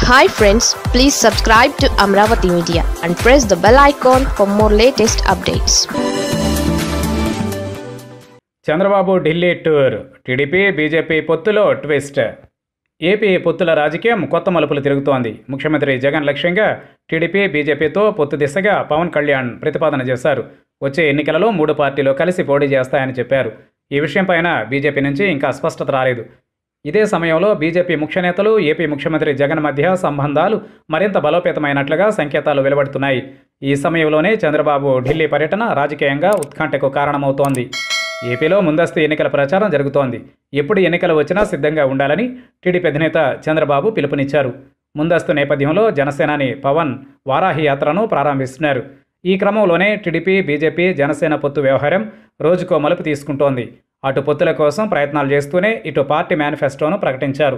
hi friends please subscribe to Amaravati media and press the bell icon for more latest updates Chandrababu Delhi tour TDP BJP పొత్తులో twist AP పొత్తుల రాజకీయం కొత్త మలుపులు తిరుగుతోంది ముఖ్యమంత్రి జగన్ లక్ష్యంగా టీడీపీ బీజేపీతో పొత్తు దిశగా పవన్ కళ్యాణ్ ప్రతిపాదన చేశారు వచ్చే ఎన్నికలలో మూడు పార్టీలు కలిసి పోటీ చేస్తాయని చెప్పారు ఈ విషయంపైన బీజేపీ నుంచి ఇంకా స్పష్టత రాలేదు ఇదే సమయంలో బీజేపీ ముఖ్య నేతలు ఏపీ ముఖ్యమంత్రి జగన్ మధ్య సంబంధాలు మరింత బలోపేతమైనట్లుగా సంకేతాలు వెలువడుతున్నాయి ఈ సమయంలోనే చంద్రబాబు ఢిల్లీ పర్యటన రాజకీయంగా ఉత్కంఠకు కారణమవుతోంది ఏపీలో ముందస్తు ఎన్నికల ప్రచారం జరుగుతోంది ఎప్పుడు ఎన్నికలు వచ్చినా సిద్ధంగా ఉండాలని టీడీపీ అధినేత చంద్రబాబు పిలుపునిచ్చారు ముందస్తు నేపథ్యంలో జనసేనాని పవన్ వారాహి యాత్రను ప్రారంభిస్తున్నారు ఈ క్రమంలోనే టీడీపీ బీజేపీ జనసేన పొత్తు వ్యవహారం రోజుకో మలుపు తీసుకుంటోంది అటు పొత్తుల కోసం ప్రయత్నాలు చేస్తూనే ఇటు పార్టీ మేనిఫెస్టోను ప్రకటించారు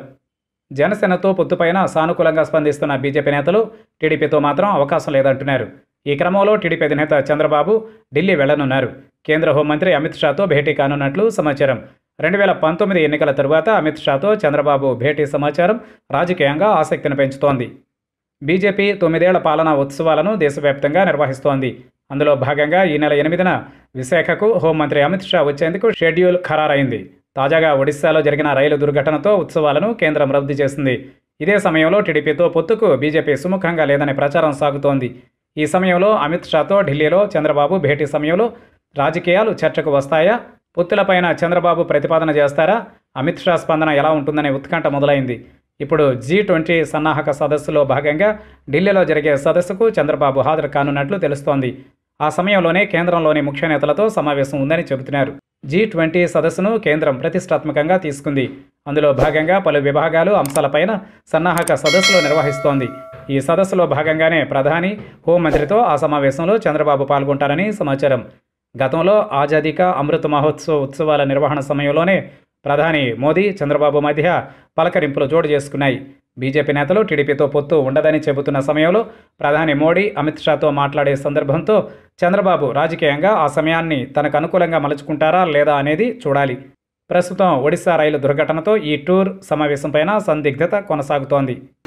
జనసేనతో పొత్తుపైన సానుకూలంగా స్పందిస్తున్న బీజేపీ నేతలు టీడీపీతో మాత్రం అవకాశం లేదంటున్నారు ఈ క్రమంలో టీడీపీ అధినేత చంద్రబాబు ఢిల్లీ వెళ్లనున్నారు కేంద్ర హోంమంత్రి అమిత్ షాతో భేటీ కానున్నట్లు సమాచారం రెండు వేల పంతొమ్మిది ఎన్నికల తరువాత అమిత్ షాతో చంద్రబాబు భేటీ సమాచారం రాజకీయంగా ఆసక్తిని పెంచుతోంది బీజేపీ తొమ్మిదేళ్ల పాలనా ఉత్సవాలను దేశవ్యాప్తంగా నిర్వహిస్తోంది అందులో భాగంగా ఈ నెల ఎనిమిదిన విశాఖకు హోంమంత్రి అమిత్ షా వచ్చేందుకు షెడ్యూల్ ఖరారైంది తాజాగా ఒడిశాలో జరిగిన రైలు దుర్ఘటనతో ఉత్సవాలను కేంద్రం రద్దు చేసింది ఇదే సమయంలో టీడీపీతో పొత్తుకు బీజేపీ సుముఖంగా లేదనే ప్రచారం సాగుతోంది ఈ సమయంలో అమిత్ షాతో ఢిల్లీలో చంద్రబాబు భేటీ సమయంలో రాజకీయాలు చర్చకు వస్తాయా పొత్తులపైన చంద్రబాబు ప్రతిపాదన చేస్తారా అమిత్ షా స్పందన ఎలా ఉంటుందనే ఉత్కంఠ మొదలైంది ఇప్పుడు జీ ట్వంటీ సన్నాహక సదస్సులో భాగంగా ఢిల్లీలో జరిగే సదస్సుకు చంద్రబాబు హాజరు కానున్నట్లు తెలుస్తోంది ఆ సమయంలోనే కేంద్రంలోని ముఖ్య నేతలతో సమావేశం ఉందని చెబుతున్నారు జీ ట్వంటీ సదస్సును కేంద్రం ప్రతిష్టాత్మకంగా తీసుకుంది అందులో భాగంగా పలు విభాగాలు అంశాలపైన సన్నాహక సదస్సులు నిర్వహిస్తోంది ఈ సదస్సులో భాగంగానే ప్రధాని హోంమంత్రితో ఆ సమావేశంలో చంద్రబాబు పాల్గొంటారని సమాచారం గతంలో ఆజాదీ కా అమృత్ మహోత్సవ్ ఉత్సవాల నిర్వహణ సమయంలోనే ప్రధాని మోదీ చంద్రబాబు మధ్య పలకరింపులు చోటు చేసుకున్నాయి బీజేపీ నేతలు టీడీపీతో పొత్తు ఉండదని చెబుతున్న సమయంలో ప్రధాని మోడీ అమిత్ షాతో మాట్లాడే సందర్భంతో చంద్రబాబు రాజకీయంగా ఆ సమయాన్ని తనకు అనుకూలంగా మలుచుకుంటారా లేదా అనేది చూడాలి ప్రస్తుతం ఒడిశా రైలు దుర్ఘటనతో ఈ టూర్ సమావేశంపైన సందిగ్ధత కొనసాగుతోంది